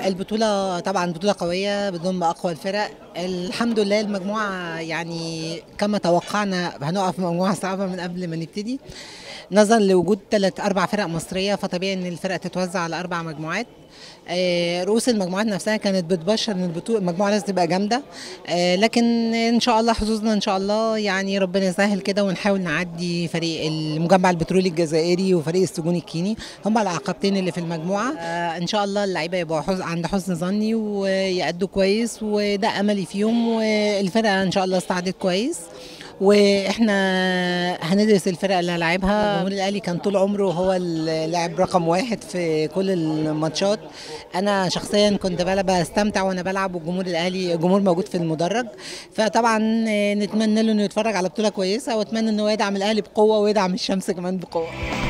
البطولة طبعا بطولة قوية بتضم أقوى الفرق الحمد لله المجموعة يعني كما توقعنا هنقع في مجموعة صعبة من قبل ما نبتدي نظرا لوجود ثلاث أربع فرق مصرية فطبيعي إن الفرق تتوزع على أربع مجموعات آه، رؤوس المجموعات نفسها كانت بتبشر ان البطوله المجموعه لازم تبقى جامده آه، لكن ان شاء الله حظوظنا ان شاء الله يعني ربنا يسهل كده ونحاول نعدي فريق المجمع البترولي الجزائري وفريق السجون الكيني هم العقبتين اللي في المجموعه آه، ان شاء الله اللعيبه يبقوا حز... عند حسن ظني ويأدوا كويس وده املي فيهم والفرقه ان شاء الله استعدت كويس واحنا هندرس الفرق اللي هنلعبها الجمهور الاهلي كان طول عمره هو اللاعب رقم واحد في كل الماتشات انا شخصيا كنت بلا بستمتع وانا بلعب والجمهور الاهلي الجمهور موجود في المدرج فطبعا نتمنى له انه يتفرج على بطوله كويسه واتمنى انه يدعم الاهلي بقوه ويدعم الشمس كمان بقوه